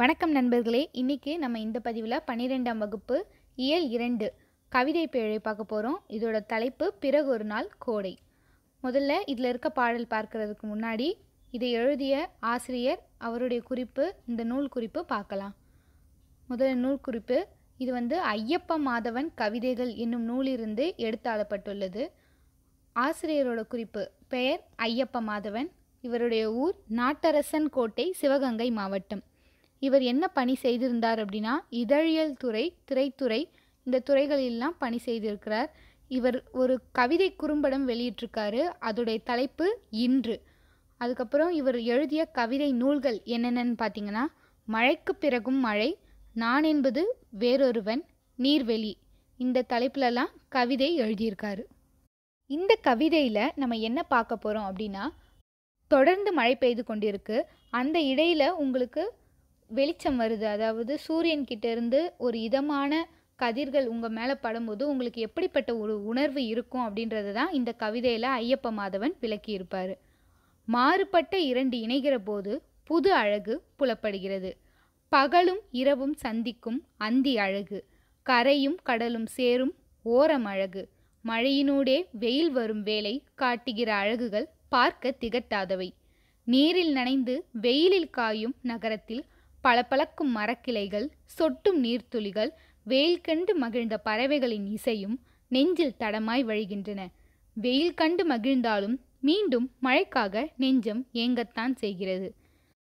வணக்கம் நண்பர்களே இன்னைக்கு நம்ம இந்த பதிவில் பன்னிரெண்டாம் வகுப்பு இயல் இரண்டு கவிதை பேழை பார்க்க போகிறோம் இதோட தலைப்பு பிறகு ஒரு நாள் கோடை முதல்ல இதில் இருக்க பாடல் பார்க்கறதுக்கு முன்னாடி இதை எழுதிய ஆசிரியர் அவருடைய குறிப்பு இந்த நூல் குறிப்பு பார்க்கலாம் முதல்ல நூல் குறிப்பு இது வந்து ஐயப்ப மாதவன் கவிதைகள் என்னும் நூலிலிருந்து எடுத்தாளப்பட்டுள்ளது ஆசிரியரோட குறிப்பு பெயர் ஐயப்ப மாதவன் இவருடைய ஊர் நாட்டரசன் கோட்டை சிவகங்கை மாவட்டம் இவர் என்ன பணி செய்திருந்தார் அப்படின்னா இதழியல் துறை திரைத்துறை இந்த துறைகளெல்லாம் பணி செய்திருக்கிறார் இவர் ஒரு கவிதை குறும்படம் வெளியிட்டிருக்காரு அதோடைய தலைப்பு இன்று அதுக்கப்புறம் இவர் எழுதிய கவிதை நூல்கள் என்னென்னு பார்த்தீங்கன்னா மழைக்கு பிறகும் மழை நான் என்பது வேறொருவன் நீர்வெளி இந்த தலைப்புலலாம் கவிதை எழுதியிருக்காரு இந்த கவிதையில் நம்ம என்ன பார்க்க போகிறோம் அப்படின்னா தொடர்ந்து மழை பெய்து கொண்டிருக்கு அந்த இடையில் உங்களுக்கு வெளிச்சம் வருது அதாவது சூரியன் கிட்ட இருந்து ஒரு இதமான கதிர்கள் உங்கள் மேலே படும்போது உங்களுக்கு எப்படிப்பட்ட ஒரு உணர்வு இருக்கும் அப்படின்றது தான் இந்த கவிதையில் ஐயப்ப மாதவன் விளக்கியிருப்பார் மாறுபட்ட இரண்டு இணைகிற போது புது அழகு புலப்படுகிறது பகலும் இரவும் சந்திக்கும் அந்தி அழகு கரையும் கடலும் சேரும் ஓரம் அழகு மழையினூடே வெயில் வரும் வேளை காட்டுகிற அழகுகள் பார்க்க திகட்டாதவை நீரில் நனைந்து வெயிலில் காயும் நகரத்தில் பளபளக்கும் மரக்கிளைகள் சொட்டும் நீர்த்துளிகள் வெயில் கண்டு மகிழ்ந்த பறவைகளின் இசையும் நெஞ்சில் தடமாய் வழிகின்றன வெயில் கண்டு மகிழ்ந்தாலும் மீண்டும் மழைக்காக நெஞ்சம் ஏங்கத்தான் செய்கிறது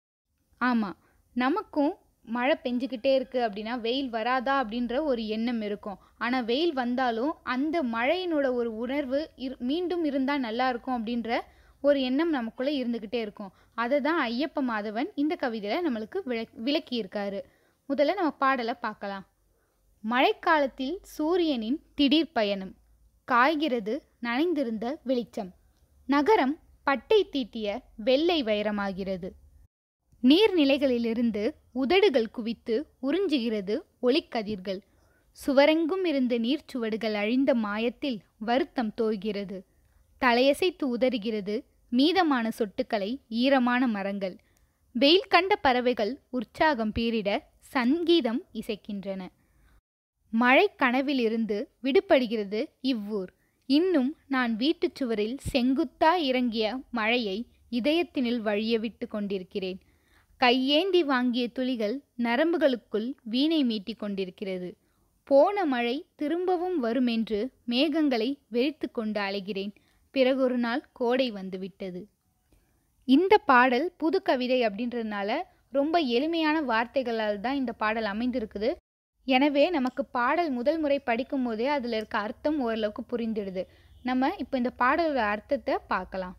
ஆமாம் நமக்கும் மழை பெஞ்சுக்கிட்டே இருக்குது அப்படின்னா வெயில் வராதா அப்படின்ற ஒரு எண்ணம் இருக்கும் ஆனால் வெயில் வந்தாலும் அந்த மழையினோட ஒரு உணர்வு இரு மீண்டும் இருந்தால் நல்லா இருக்கும் அப்படின்ற ஒரு எண்ணம் நமக்குள்ளே இருந்துக்கிட்டே இருக்கும் அதை தான் ஐயப்ப மாதவன் இந்த கவிதையில் நம்மளுக்கு விளக் விளக்கியிருக்காரு முதல்ல நம்ம பாடலை பார்க்கலாம் மழைக்காலத்தில் சூரியனின் திடீர் பயணம் காய்கிறது நனைந்திருந்த வெளிச்சம் நகரம் பட்டை தீட்டிய வெள்ளை வைரமாகிறது நீர்நிலைகளிலிருந்து உதடுகள் குவித்து உறிஞ்சுகிறது ஒளிக்கதிர்கள் சுவரெங்கும் இருந்த நீர்ச்சுவடுகள் அழிந்த மாயத்தில் வருத்தம் தோய்கிறது தலையசைத்து உதறுகிறது மீதமான சொட்டுக்களை ஈரமான மரங்கள் வெயில் கண்ட பறவைகள் உற்சாகம் பீரிட சங்கீதம் இசைக்கின்றன மழை கனவிலிருந்து விடுபடுகிறது இவ்வூர் இன்னும் நான் வீட்டுச் சுவரில் செங்குத்தா இறங்கிய மழையை இதயத்தினில் வழிய விட்டு கொண்டிருக்கிறேன் கையேந்தி வாங்கிய துளிகள் நரம்புகளுக்குள் வீணை மீட்டிக் கொண்டிருக்கிறது போன மழை திரும்பவும் வருமென்று மேகங்களை வெறித்து கொண்டு அலைகிறேன் பிறகொரு நாள் கோடை வந்துவிட்டது இந்த பாடல் புது கவிதை அப்படின்றதுனால ரொம்ப எளிமையான வார்த்தைகளால் தான் இந்த பாடல் அமைந்திருக்குது எனவே நமக்கு பாடல் முதல் முறை படிக்கும் போதே அதில் இருக்க அர்த்தம் ஓரளவுக்கு புரிந்துடுது நம்ம இப்போ இந்த பாடலோட அர்த்தத்தை பார்க்கலாம்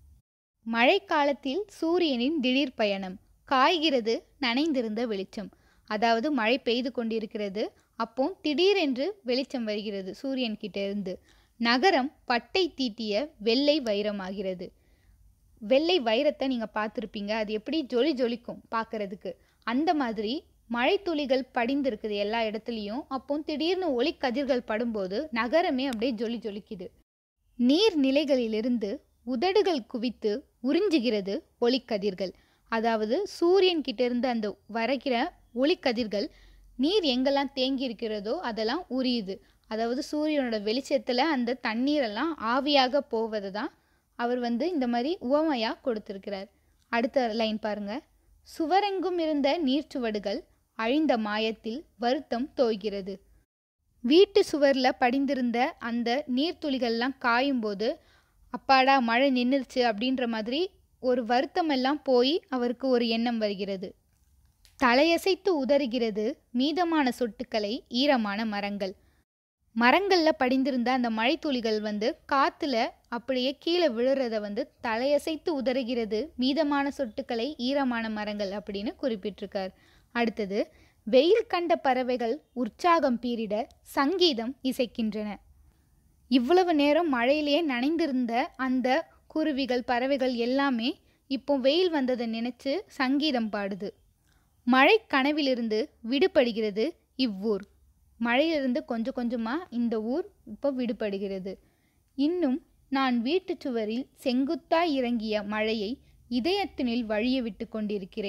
மழைக்காலத்தில் சூரியனின் திடீர் பயணம் காய்கிறது நனைந்திருந்த வெளிச்சம் அதாவது மழை பெய்து கொண்டிருக்கிறது அப்போ திடீரென்று வெளிச்சம் வருகிறது சூரியன் கிட்ட இருந்து நகரம் பட்டை தீட்டிய வெள்ளை வைரமாகிறது வெள்ளை வைரத்தை நீங்கள் பார்த்துருப்பீங்க அது எப்படி ஜொலி ஜொலிக்கும் பார்க்கறதுக்கு அந்த மாதிரி மழை துளிகள் படிந்திருக்குது எல்லா இடத்துலையும் அப்போ திடீர்னு ஒளி கதிர்கள் படும்போது நகரமே அப்படியே ஜொலி ஜொலிக்குது நீர்நிலைகளிலிருந்து உதடுகள் குவித்து உறிஞ்சுகிறது ஒளிக்கதிர்கள் அதாவது சூரியன் கிட்ட இருந்து அந்த வரைக்கிற ஒளிக்கதிர்கள் நீர் எங்கெல்லாம் தேங்கி இருக்கிறதோ அதெல்லாம் உரியுது அதாவது சூரியனோட வெளிச்சத்தில் அந்த தண்ணீரெல்லாம் ஆவியாக போவது தான் அவர் வந்து இந்த மாதிரி உவமையாக கொடுத்துருக்கிறார் அடுத்த லைன் பாருங்க சுவரெங்கும் இருந்த நீர்ச்சுவடுகள் அழிந்த மாயத்தில் வருத்தம் தோய்கிறது வீட்டு சுவரில் படிந்திருந்த அந்த நீர்த்துளிகள்லாம் காயும்போது அப்பாடா மழை நின்றுச்சு அப்படின்ற மாதிரி ஒரு வருத்தமெல்லாம் போய் அவருக்கு ஒரு எண்ணம் வருகிறது தலையசைத்து உதறுகிறது மீதமான சொட்டுக்களை ஈரமான மரங்கள் மரங்களில் படிந்திருந்த அந்த மழைத்துளிகள் வந்து காற்றுல அப்படியே கீழே விழுறத வந்து தலையசைத்து உதறுகிறது மீதமான சொட்டுக்களை ஈரமான மரங்கள் அப்படின்னு குறிப்பிட்டிருக்கார் அடுத்தது வெயில் கண்ட பறவைகள் உற்சாகம் பீரிட சங்கீதம் இசைக்கின்றன இவ்வளவு நேரம் மழையிலேயே நனைந்திருந்த அந்த குருவிகள் பறவைகள் எல்லாமே இப்போ வெயில் வந்ததை நினைச்சு சங்கீதம் பாடுது மழை கனவிலிருந்து விடுபடுகிறது இவ்வூர் மழையிலிருந்து கொஞ்சம் கொஞ்சமாக இந்த ஊர் இப்போ விடுபடுகிறது இன்னும் நான் வீட்டுச் சுவரில் செங்குத்தாய் இறங்கிய மழையை இதயத்தினில் வழிய விட்டு கொண்டிருக்கிறேன்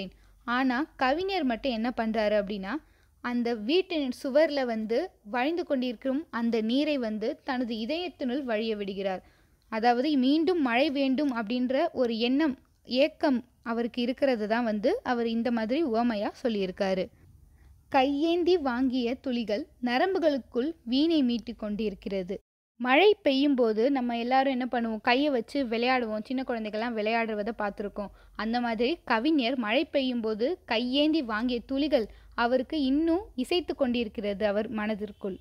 ஆனால் கவிஞர் மட்டும் என்ன பண்ணுறாரு அப்படின்னா அந்த வீட்டின் சுவரில் வந்து வழிந்து கொண்டிருக்கும் அந்த நீரை வந்து தனது இதயத்தினுள் வழிய விடுகிறார் அதாவது மீண்டும் மழை வேண்டும் அப்படின்ற ஒரு எண்ணம் ஏக்கம் அவருக்கு இருக்கிறது தான் வந்து அவர் இந்த மாதிரி உவமையாக சொல்லியிருக்காரு கையேந்தி வாங்கிய துளிகள் நரம்புகளுக்குள் வீணை மீட்டு கொண்டிருக்கிறது மழை பெய்யும் போது நம்ம எல்லாரும் என்ன பண்ணுவோம் கையை வச்சு விளையாடுவோம் சின்ன குழந்தைகள்லாம் விளையாடுறதை பார்த்துருக்கோம் அந்த மாதிரி கவிஞர் மழை பெய்யும் போது கையேந்தி வாங்கிய துளிகள் அவருக்கு இன்னும் இசைத்து கொண்டிருக்கிறது அவர் மனதிற்குள்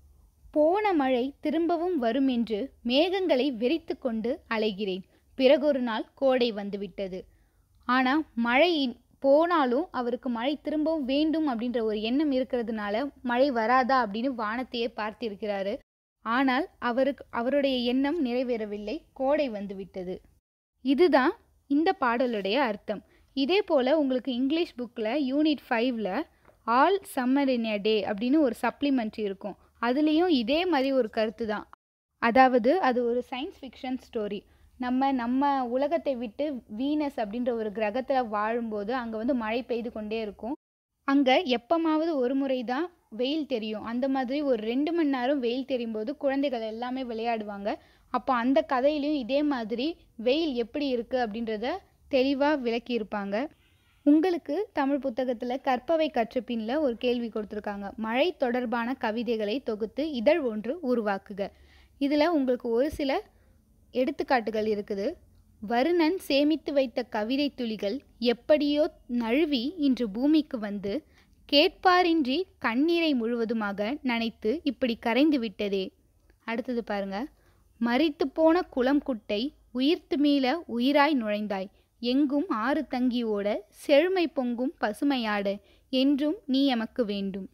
போன மழை திரும்பவும் வரும் என்று மேகங்களை வெறித்து கொண்டு அலைகிறேன் பிறகொரு நாள் கோடை வந்துவிட்டது ஆனால் மழை போனாலும் அவருக்கு மழை திரும்பவும் வேண்டும் அப்படின்ற ஒரு எண்ணம் இருக்கிறதுனால மழை வராதா அப்படின்னு வானத்தையே பார்த்திருக்கிறாரு ஆனால் அவருக்கு அவருடைய எண்ணம் நிறைவேறவில்லை கோடை வந்துவிட்டது இதுதான் இந்த பாடலுடைய அர்த்தம் இதே போல் உங்களுக்கு இங்கிலீஷ் புக்கில் யூனிட் ஃபைவ்ல ஆல் சம்மர் இன் எ டே அப்படின்னு ஒரு சப்ளிமெண்ட்ரி இருக்கும் அதுலேயும் இதே மாதிரி ஒரு கருத்து தான் அதாவது அது ஒரு சயின்ஸ் ஃபிக்ஷன் ஸ்டோரி நம்ம நம்ம உலகத்தை விட்டு வீனஸ் அப்படின்ற ஒரு கிரகத்தில் வாழும்போது அங்கே வந்து மழை பெய்து கொண்டே இருக்கும் அங்கே எப்பமாவது ஒரு முறை தான் வெயில் தெரியும் அந்த மாதிரி ஒரு ரெண்டு மணி நேரம் வெயில் தெரியும் போது குழந்தைகள் எல்லாமே விளையாடுவாங்க அப்போ அந்த கதையிலையும் இதே மாதிரி வெயில் எப்படி இருக்குது அப்படின்றத தெளிவாக விளக்கியிருப்பாங்க உங்களுக்கு தமிழ் புத்தகத்தில் கற்பவை கற்றபின்ல ஒரு கேள்வி கொடுத்துருக்காங்க மழை தொடர்பான கவிதைகளை தொகுத்து இதழ் ஒன்று உருவாக்குக இதில் உங்களுக்கு ஒரு சில எடுத்துக்காட்டுகள் இருக்குது வருணன் சேமித்து வைத்த கவிதை துளிகள் எப்படியோ நழுவி இன்று பூமிக்கு வந்து கேட்பாரின்றி கண்ணீரை முழுவதுமாக நனைத்து இப்படி கரைந்து விட்டதே அடுத்தது பாருங்க மறித்து போன குளம் குட்டை உயிர்த்து மீள உயிராய் நுழைந்தாய் எங்கும் ஆறு தங்கி ஓட செழுமை பொங்கும் பசுமையாட என்றும் நீ எமக்கு வேண்டும்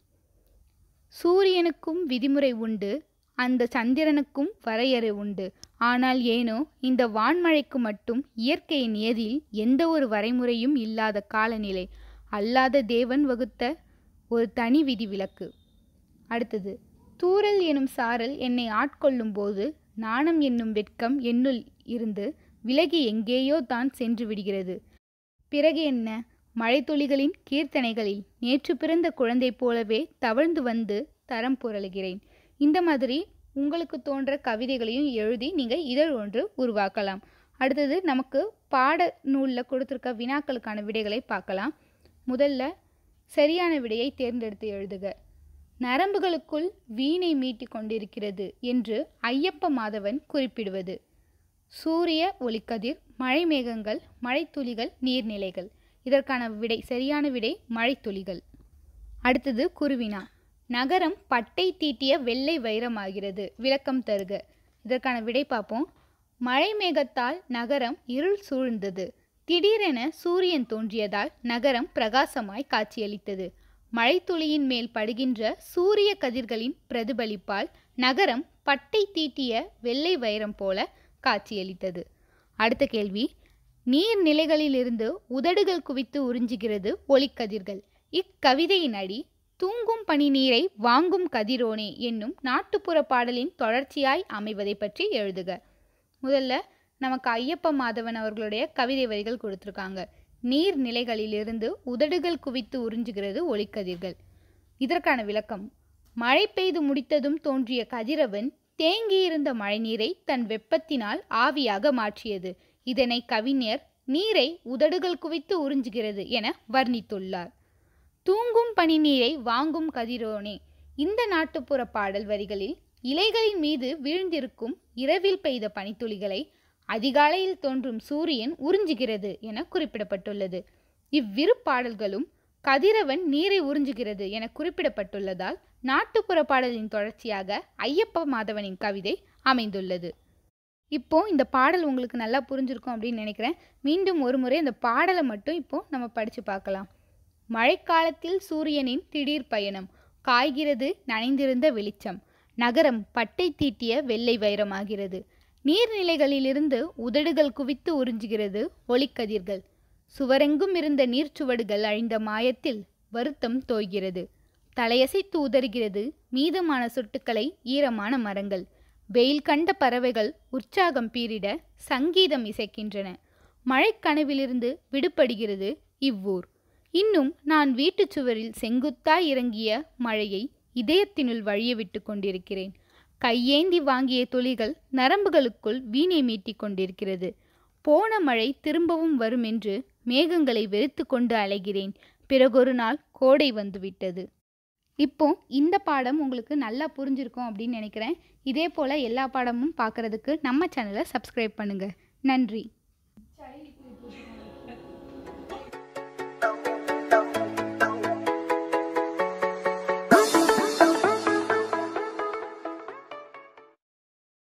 சூரியனுக்கும் விதிமுறை உண்டு அந்த சந்திரனுக்கும் வரையறை உண்டு ஆனால் ஏனோ இந்த வான்மழைக்கு மட்டும் இயற்கையின் நியதியில் எந்த ஒரு வரைமுறையும் இல்லாத காலநிலை அல்லாத தேவன் வகுத்த ஒரு தனி விதி விலக்கு அடுத்தது தூறல் எனும் சாரல் என்னை ஆட்கொள்ளும் போது நாணம் என்னும் வெட்கம் என்னுள் இருந்து விலகி எங்கேயோ தான் சென்று விடுகிறது பிறகு என்ன மழைத்துளிகளின் கீர்த்தனைகளில் நேற்று பிறந்த குழந்தை போலவே தவழ்ந்து வந்து தரம் புரளுகிறேன் இந்த மாதிரி உங்களுக்கு தோன்ற கவிதைகளையும் எழுதி நீங்கள் இதழ் ஒன்று உருவாக்கலாம் அடுத்தது நமக்கு பாட நூலில் கொடுத்துருக்க வினாக்களுக்கான விடைகளை பார்க்கலாம் முதல்ல சரியான விடையை தேர்ந்தெடுத்து எழுதுக நரம்புகளுக்குள் வீணை மீட்டி கொண்டிருக்கிறது என்று ஐயப்ப மாதவன் குறிப்பிடுவது சூரிய ஒளிக்கதிர் மழை மேகங்கள் மழைத்துளிகள் நீர்நிலைகள் இதற்கான விடை சரியான விடை மழைத்துளிகள் அடுத்தது குருவினா நகரம் பட்டை தீட்டிய வெள்ளை வைரமாகிறது விளக்கம் தருக இதற்கான விடை பார்ப்போம் மழை மேகத்தால் நகரம் இருள் சூழ்ந்தது திடீரென சூரியன் தோன்றியதால் நகரம் பிரகாசமாய் காட்சியளித்தது மழைத்துளியின் மேல் படுகின்ற சூரிய கதிர்களின் பிரதிபலிப்பால் நகரம் பட்டை தீட்டிய வெள்ளை வைரம் போல காட்சியளித்தது அடுத்த கேள்வி நீர்நிலைகளிலிருந்து உதடுகள் குவித்து உறிஞ்சுகிறது ஒளிக்கதிர்கள் இக்கவிதையின் அடி தூங்கும் பனி நீரை வாங்கும் கதிரோனே என்னும் நாட்டுப்புற பாடலின் தொடர்ச்சியாய் அமைவதை பற்றி எழுதுக முதல்ல நமக்கு ஐயப்ப மாதவன் அவர்களுடைய கவிதை வரிகள் கொடுத்துருக்காங்க நீர்நிலைகளிலிருந்து உதடுகள் குவித்து உறிஞ்சுகிறது ஒளிக்கதிர்கள் இதற்கான விளக்கம் மழை பெய்து முடித்ததும் தோன்றிய கதிரவன் தேங்கியிருந்த மழைநீரை தன் வெப்பத்தினால் ஆவியாக மாற்றியது இதனை கவிஞர் நீரை உதடுகள் குவித்து உறிஞ்சுகிறது என வர்ணித்துள்ளார் தூங்கும் பனி நீரை வாங்கும் கதிரோனே இந்த நாட்டுப்புற பாடல் வரிகளில் இலைகளின் மீது வீழ்ந்திருக்கும் இரவில் பெய்த பனித்துளிகளை அதிகாலையில் தோன்றும் சூரியன் உறிஞ்சுகிறது என குறிப்பிடப்பட்டுள்ளது இவ்விரு பாடல்களும் கதிரவன் நீரை உறிஞ்சுகிறது என குறிப்பிடப்பட்டுள்ளதால் நாட்டுப்புற பாடலின் தொடர்ச்சியாக ஐயப்ப மாதவனின் கவிதை அமைந்துள்ளது இப்போ இந்த பாடல் உங்களுக்கு நல்லா புரிஞ்சிருக்கும் அப்படின்னு நினைக்கிறேன் மீண்டும் ஒரு முறை இந்த பாடலை மட்டும் இப்போ நம்ம படித்து பார்க்கலாம் மழைக்காலத்தில் சூரியனின் திடீர் பயணம் காய்கிறது நனைந்திருந்த வெளிச்சம் நகரம் பட்டை தீட்டிய வெள்ளை வைரமாகிறது நீர்நிலைகளிலிருந்து உதடுகள் குவித்து உறிஞ்சுகிறது ஒளிக்கதிர்கள் சுவரெங்கும் இருந்த நீர்ச்சுவடுகள் அழிந்த மாயத்தில் வருத்தம் தோய்கிறது தலையசைத்து உதறுகிறது மீதமான சொட்டுக்களை ஈரமான மரங்கள் வெயில் கண்ட பறவைகள் உற்சாகம் பீரிட சங்கீதம் இசைக்கின்றன மழைக்கனவிலிருந்து விடுபடுகிறது இவ்வூர் இன்னும் நான் வீட்டுச் சுவரில் செங்குத்தாய் இறங்கிய மழையை இதயத்தினுள் வழிய விட்டு கொண்டிருக்கிறேன் கையேந்தி வாங்கிய துளிகள் நரம்புகளுக்குள் வீணை மீட்டிக் கொண்டிருக்கிறது போன மழை திரும்பவும் வரும் என்று மேகங்களை வெறுத்து கொண்டு அலைகிறேன் பிறகொரு நாள் கோடை வந்துவிட்டது இப்போ இந்த பாடம் உங்களுக்கு நல்லா புரிஞ்சிருக்கும் அப்படின்னு நினைக்கிறேன் இதே போல் எல்லா பாடமும் பார்க்குறதுக்கு நம்ம சேனலை சப்ஸ்கிரைப் பண்ணுங்கள் நன்றி